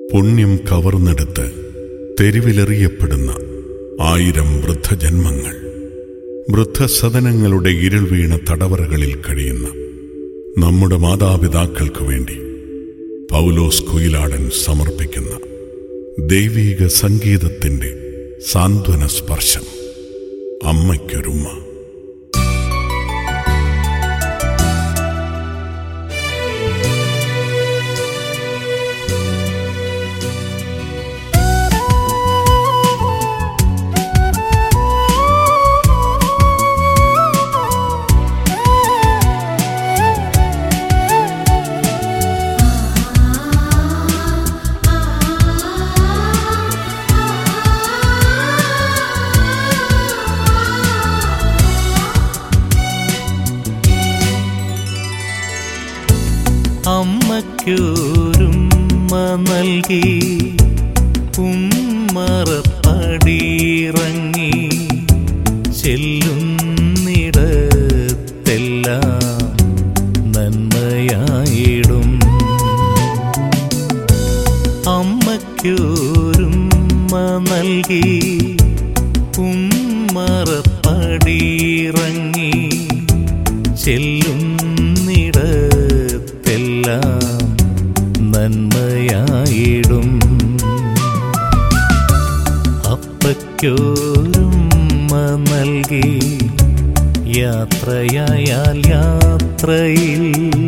പുണ്യം കവർന്നെടുത്ത് തെരുവിലെറിയപ്പെടുന്ന ആയിരം വൃദ്ധജന്മങ്ങൾ വൃദ്ധസദനങ്ങളുടെ ഇരുൾ വീണ തടവറകളിൽ കഴിയുന്ന നമ്മുടെ മാതാപിതാക്കൾക്കു വേണ്ടി പൗലോസ് കുയിലാടൻ സമർപ്പിക്കുന്ന ദൈവീക സംഗീതത്തിന്റെ സാന്ത്വന സ്പർശം അമ്മയ്ക്കൊരുമ്മ അമ്മയ്ക്കൊരുമ്മ നൽകി ഉമ്മറപ്പടിയിറങ്ങി ചെല്ലുന്നിടത്തെല്ലാം നന്മയായിടും അമ്മയ്ക്കൊരുമ്മ നൽകി ഉമ്മറപ്പടിയിറങ്ങി ചെല്ലുന്നിടത്തെല്ലാം നന്മയായിടും അപ്പയ്ക്കോരുമ്മ നൽകി യാത്രയായാൽ യാത്രയിൽ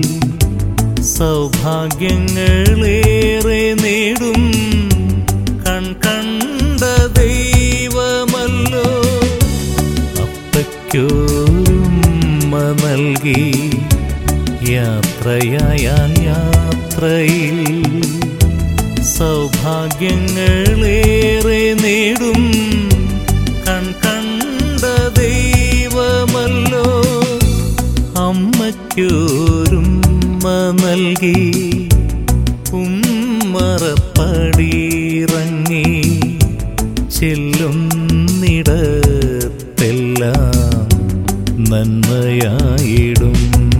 സൗഭാഗ്യങ്ങളേറെ നേടും കൺ കണ്ട ദൈവമല്ലോ അപ്പയ്ക്കോരുമ്മ നൽകി യാത്രയായാൽ യാത്രയിൽ സൗഭാഗ്യങ്ങളേറെ നേടും കൺ കണ്ട ദൈവമല്ലോ അമ്മയ്ക്കൊരുമ്മ നൽകി ഉമ്മറപ്പടിയിറങ്ങി ചെല്ലുന്നിടത്തെല്ലാം നന്മയായിടും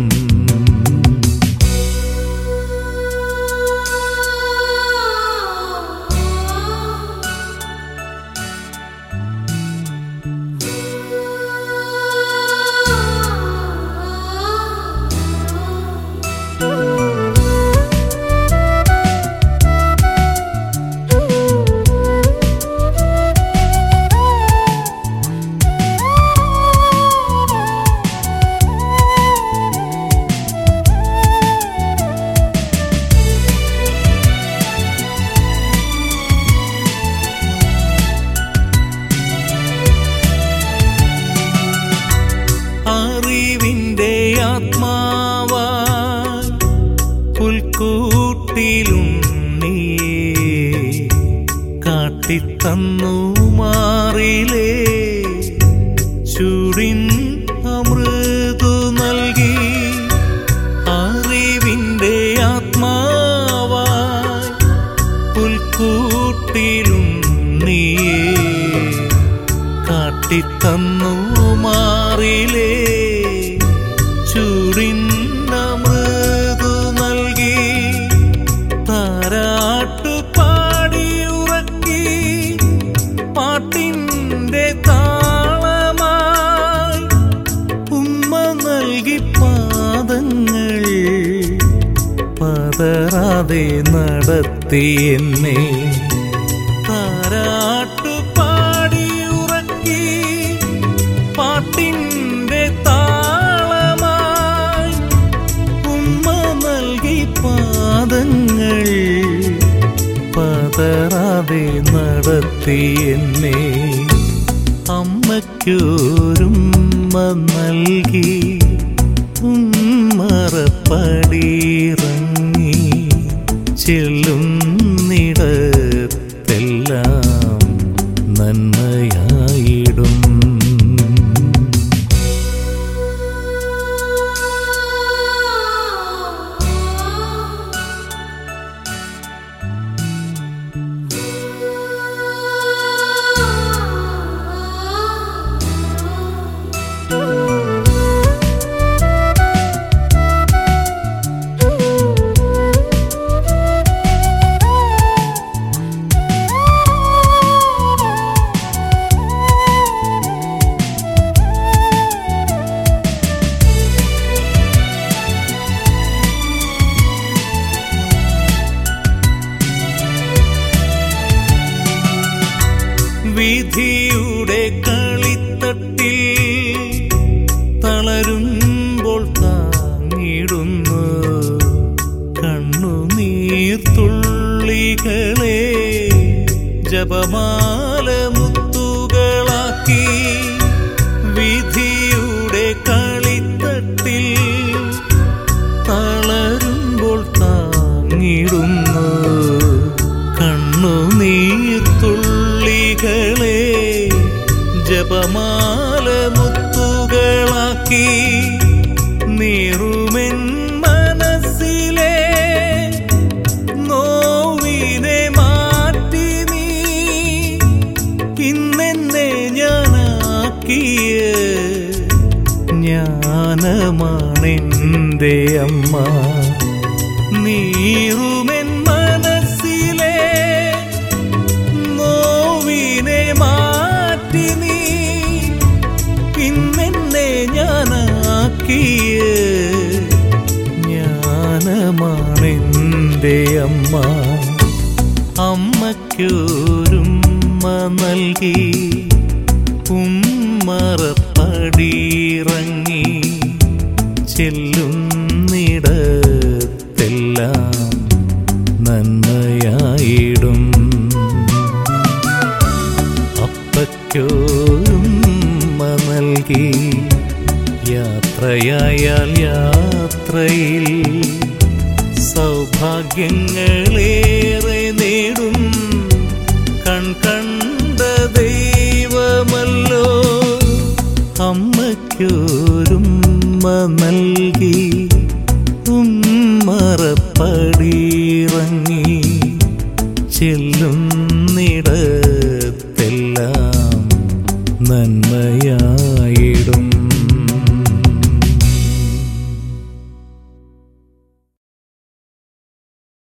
അറിവിന്റെ ആത്മാവാ പുൽക്കൂട്ടിലുണ്ണീ കാട്ടിത്തന്നു മാറിലേ ചൂടിൻ അമൃതു നൽകി അറിവിന്റെ ആത്മാവാ പുൽക്കൂട്ടിലുണ്ണീയേ കാട്ടിത്തന്നു മാറിലേ ചൂടിൻ അമൃതു നൽകി താരാട്ടു പാടി ഉറക്കി പാട്ടിൻ്റെ താളമായി ഉമ്മ നൽകി പാദങ്ങൾ പതറാതെ നടത്തി എന്നെ താരാട്ടു പാടി ഉറക്കി പാട്ടിൻ്റെ താളമായി ഉമ്മ നൽകി പാദങ്ങൾ പതറാതെ നടത്തി എന്നെ അമ്മയ്ക്കൊരുമ്മ നൽകി ഉമ്മറപ്പടിയിറങ്ങി ചെല്ലുന്നിടത്തെല്ലാം നന്മയായിടും ആ വിധിയുടെ കളിത്തട്ടിൽ തളരുമ്പോൾ താങ്ങിടുന്നു കണ്ണുനീർത്തുള്ളികളെ ജപമാല മുത്തുകളാക്കി വിധിയുടെ കളിത്തട്ടിൽ തളരുമ്പോൾ താങ്ങിടുന്നു കണ്ണുനീർത്തുള്ളികളെ ജപമാല മുത്തുകളാക്കി നീറുമെൻ മനസ്സിലെ നോവിനെ മാറ്റി നീ ഇന്നെന്നെ ഞാനാക്കിയ ജ്ഞാനമാണെന്റെ അമ്മ നീറുമെൻ മനസ്സിലെ നോവിനെ മാറ്റി നീ ഇന്നെന്നെ ഞാനാക്കിയ ജ്ഞാനമാണെന്റെ അമ്മ അമ്മയ്ക്കൊരുമ്മ നൽകി ഉമ്മറപ്പടിയിറങ്ങി ചെല്ലുന്നിടത്തെല്ലാം നന്മയായിടും അപ്പയ്ക്കോരുമ്മ നൽകി യാത്രയായാൽ യാത്രയിൽ സൗഭാഗ്യങ്ങളേറെ നേടും കൺകണ്ട ദൈവമല്ലോ അമ്മയ്ക്കൊരുമ്മ നൽകി ഉമ്മറപ്പടിയിറങ്ങി ചെല്ലുന്നിടത്തെല്ലാം നന്മയാ